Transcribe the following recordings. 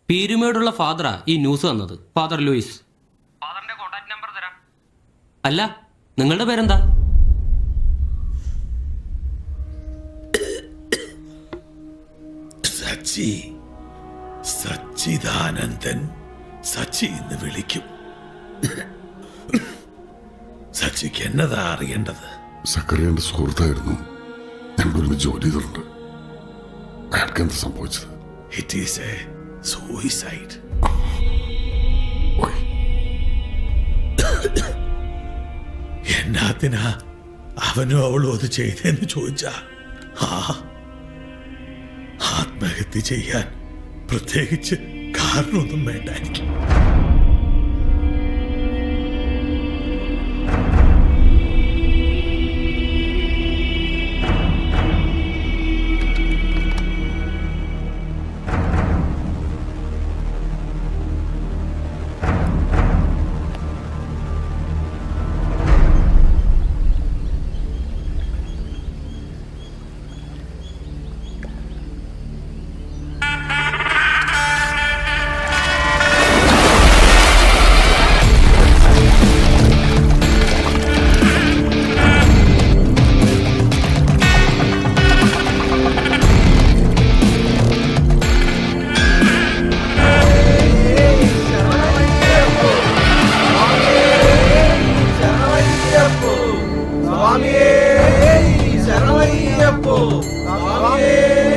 പീരുമേടുള്ള ഫാദറാ ഈ ന്യൂസ് തന്നത് father Louis ഫാദറിന്റെ കോൺടാക്ട് നമ്പർ തരാം അല്ല നിങ്ങളുടെ പേരെന്താ സച്ചി സച്ചിദാനന്ദൻ സച്ചി എന്ന് വിളിക്കും സച്ചിക്ക് എന്നതാ അറിയേണ്ടത് സക്കറിയ എന്റെ സുഹൃത്തായിരുന്നു ഞങ്ങൾ ഒരുമിച്ച് ജോലി ചെയ്തിട്ടുണ്ട് അയാൾക്ക് എന്താ സംഭവിച്ചത് ഇറ്റ് ഈസ് എ സൂയിസൈഡ് എന്നാത്തിനാ അവനും അവളും അത് ചെയ്തെന്ന് ചോദിച്ചാ ആ ആത്മഹത്യ ചെയ്യാൻ പ്രത്യേകിച്ച് കാരണമൊന്നും വേണ്ട എനിക്ക് സ്വാമിയേ ശരണമയ്യപ്പോ സ്വാമിയേ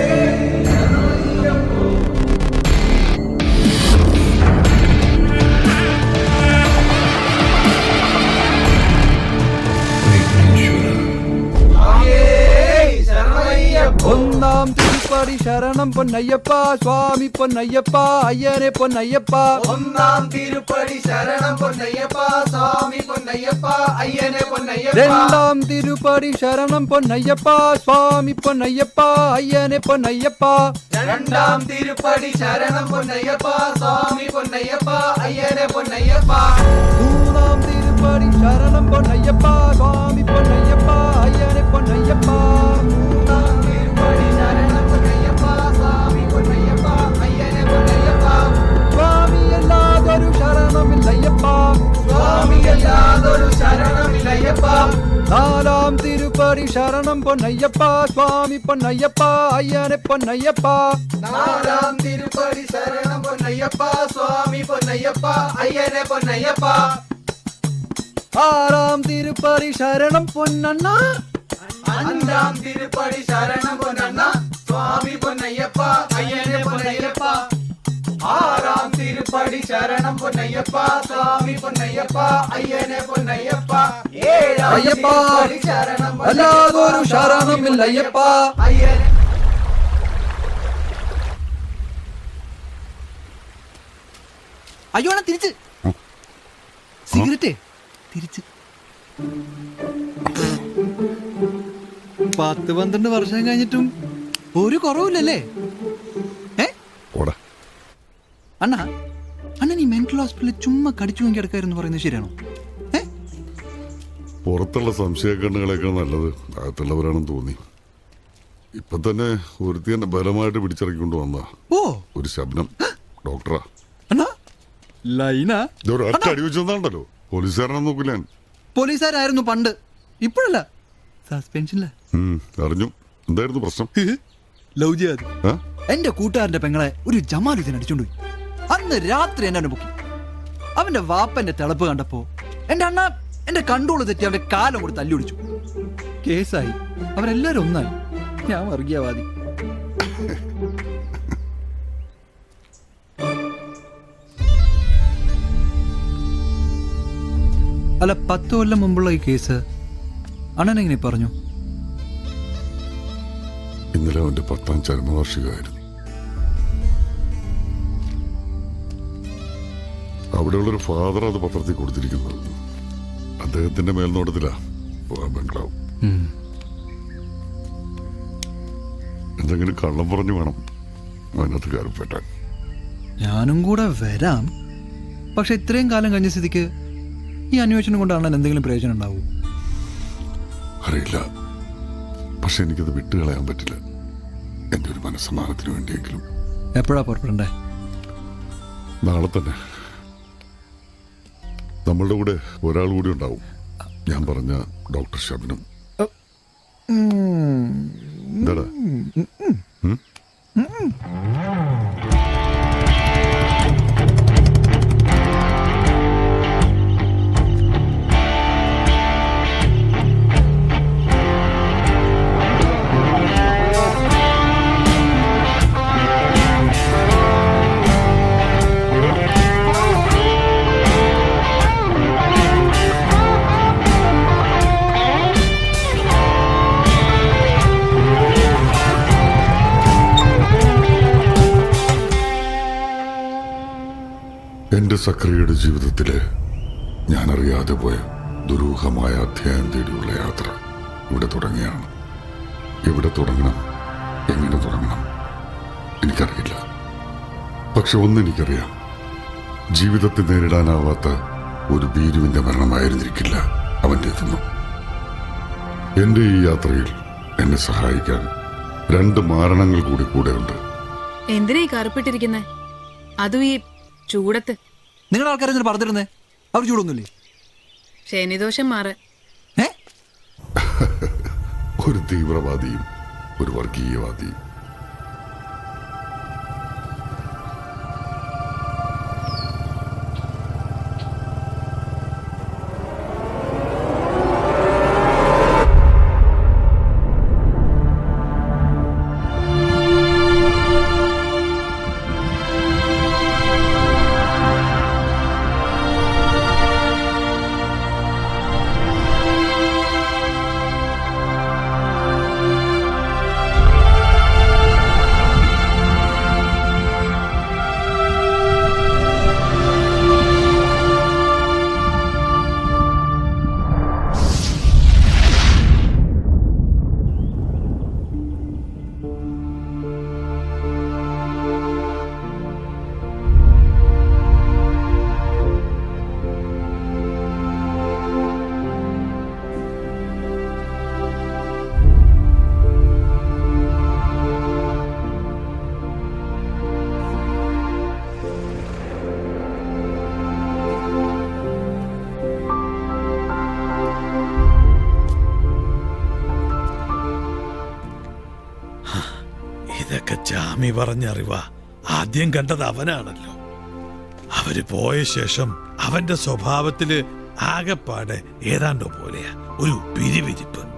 ഒന്നാം തിരുപ്പടി ശരണം പൊന്നയ്യപ്പ സ്വാമി പൊന്നയ്യപ്പ അയ്യനെ പൊന്നയ്യപ്പ ഒന്നാം തിരുപ്പടി ശരണം പൊന്നയ്യപ്പ സ്വാമി പൊന്നയ്യപ്പ അയ്യനെ പൊന്നയ്യപ്പ രണ്ടാം തിരുപ്പടി ശരണം പൊന്നയ്യപ്പ സ്വാമി പൊന്നയ്യപ്പ അയ്യനെ പൊന്നയ്യപ്പ രണ്ടാം തിരുപ്പടി ശരണം പൊന്നയ്യപ്പ സ്വാമി പൊന്നയ്യപ്പ അയ്യനെ പൊന്നയ്യപ്പ മൂന്നാം തിരുപ്പടി ശരണം പൊന്നയ്യപ്പ സ്വാമി പൊന്നയ്യപ്പ അയ്യനെ പൊന്നയ്യപ്പ മൂന്നാം തിരുപ്പടി ശരണം പൊന്നയ്യപ്പ സ്വാമി പൊന്നയ്യപ്പ അയ്യനെ പൊന്നയ്യപ്പ സ്വാമിയല്ലാതൊരു ശരണമില്ലയ്യപ്പ സ്വാമിയല്ലാതൊരു ശരണമില്ലയ്യപ്പ നാലാം തിരുപ്പടി ശരണം പൊന്നയ്യപ്പ സ്വാമി പൊന്നയ്യപ്പ അയ്യനെ പൊന്നയ്യപ്പ നാലാം തിരുപ്പടി ശരണം പൊന്നയ്യപ്പ സ്വാമി പൊന്നയ്യപ്പ അയ്യനെ പൊന്നയ്യപ്പ ആറാം തിരുപ്പടി ശരണം പൊന്നണ്ണ അഞ്ചാം തിരുപ്പടി ശരണം പൊന്നണ്ണ സ്വാമി പൊന്നയ്യപ്പ അയ്യനെ പൊന്നയ്യപ്പ ആറാം തിരുപ്പടി ശരണം പൊന്നയ്യപ്പ സ്വാമി പൊന്നയ്യപ്പ അയ്യനെ പൊന്നയ്യപ്പ ഏഴാം അയ്യപ്പ തിരുപ്പടി ശരണം അല്ലാതൊരു ശരണമില്ലയ്യപ്പ അയ്യനെ അയ്യോ അണ്ണാ തിരിച്ച് സിഗരറ്റേ തിരിച്ച് പത്ത് പന്ത്രണ്ട് വർഷം കഴിഞ്ഞിട്ടും ഒരു കുറവില്ലല്ലേ ഏ ഓടാ അണ്ണാ അണ്ണൻ ഈ മെന്റൽ ഹോസ്പിറ്റലിൽ ചുമ്മാ കടിച്ചു വാങ്ങി കിടക്കായിരുന്നു പറയുന്നത് ശരിയാണോ പുറത്തുള്ള സംശയക്കണ്ണുകളേക്കാൾ നല്ലത് അകത്തുള്ളവരാണെന്ന് തോന്നി ഇപ്പൊ തന്നെ ഒരുത്തി തന്നെ ബലമായിട്ട് പിടിച്ചിറക്കിക്കൊണ്ട് വന്നാ ഓ ഒരു ശബ്ദം ഡോക്ടറാ അണ്ണാ ലൈന ഇതൊരു ഒറ്റ അടി വെച്ചെന്നാണ്ടല്ലോ പോലീസുകാരനെ നോക്കില്ല ഞാൻ പോലീസുകാരായിരുന്നു പണ്ട് ഇപ്പോഴല്ല സസ്പെൻഷനില്ല ഉം, അറിഞ്ഞു എന്തായിരുന്നു പ്രശ്നം ലവ് ചെയ്യാതെ ആ? എന്റെ കൂട്ടുകാരന്റെ പെങ്ങളെ ഒരു ജമാലുദ്ദീൻ അടിച്ചോണ്ട് പോയി അന്ന് രാത്രി എന്നെ അവനെ പൊക്കി അവന്റെ വാപ്പന്റെ തിളപ്പ് കണ്ടപ്പോ എന്റെ അണ്ണ എന്റെ കണ്ടോള് തെറ്റി അവന്റെ കാലം കൂടി തല്ലി ഒടിച്ചു കേസായി അവരെല്ലാരും ഒന്നായി ഞാൻ വർഗീയവാദി അല്ല പത്ത് കൊല്ലം മുമ്പുള്ള ഈ കേസ് അണ്ണൻ എങ്ങനെ പറഞ്ഞു ഇന്നലെ അവന്റെ പത്താം ചരമവാർഷികമായിരുന്നു അവിടെയുള്ളൊരു ഫാദർ അത് പത്രത്തിൽ കൊടുത്തിരിക്കുന്നത് അദ്ദേഹത്തിന്റെ മേൽനോട്ടത്തിലാ ആ ബംഗ്ലാവ് എന്തെങ്കിലും കള്ളം പറഞ്ഞു വേണം അതിനകത്ത് കയറിപ്പറ്റാൻ ഞാനും കൂടെ വരാം പക്ഷെ ഇത്രയും കാലം കഴിഞ്ഞ സ്ഥിതിക്ക് ഈ അന്വേഷണം കൊണ്ട് അണ്ണൻ എന്തെങ്കിലും പ്രയോജനം ഉണ്ടാവൂ അറിയില്ല പക്ഷെ എനിക്കത് വിട്ടുകളയാൻ പറ്റില്ല എൻ്റെ ഒരു മനസ്സമാനത്തിന് വേണ്ടിയെങ്കിലും എപ്പോഴാ പുറപ്പെടണ്ടേ നാളെ തന്നെ നമ്മളുടെ കൂടെ ഒരാൾ കൂടി ഉണ്ടാവും ഞാൻ പറഞ്ഞ ഡോക്ടർ ഷബിനും എന്താടാ ഉം? എന്റെ സക്രിയയുടെ ജീവിതത്തിലെ ഞാൻ അറിയാതെ പോയ ദുരൂഹമായ അധ്യായം തേടിയുള്ള യാത്ര ഇവിടെ തുടങ്ങിയാണ് എവിടെ തുടങ്ങണം എങ്ങനെ തുടങ്ങണം എനിക്കറിയില്ല പക്ഷെ ഒന്നെനിക്കറിയാം ജീവിതത്തെ നേരിടാനാവാത്ത ഒരു ഭീരുവിന്റെ മരണമായിരുന്നിരിക്കില്ല അവൻ്റെതെന്നും എന്റെ ഈ യാത്രയിൽ എന്നെ സഹായിക്കാൻ രണ്ട് മാരണങ്ങൾ കൂടി കൂടെയുണ്ട് എന്തിനാ ഈ കറുപ്പിട്ടിരിക്കുന്നെ അതും ഈ ചൂടത്ത് നിങ്ങളുടെ ആൾക്കാരെ എന്തിനാ പറഞ്ഞിരുന്നേ അവർ ചൂടൊന്നുമില്ലേ ശനിദോഷം മാറാൻ ഏ ഒരു തീവ്രവാദിയും ഒരു വർഗീയവാദിയും ഇതൊക്കെ ചാമി പറഞ്ഞറിവാ ആദ്യം കണ്ടത് അവനാണല്ലോ അവര് പോയ ശേഷം അവന്റെ സ്വഭാവത്തില് ആകെപ്പാടെ ഏതാണ്ടോ പോലെയാ ഒരു പിരിവിരിപ്പ്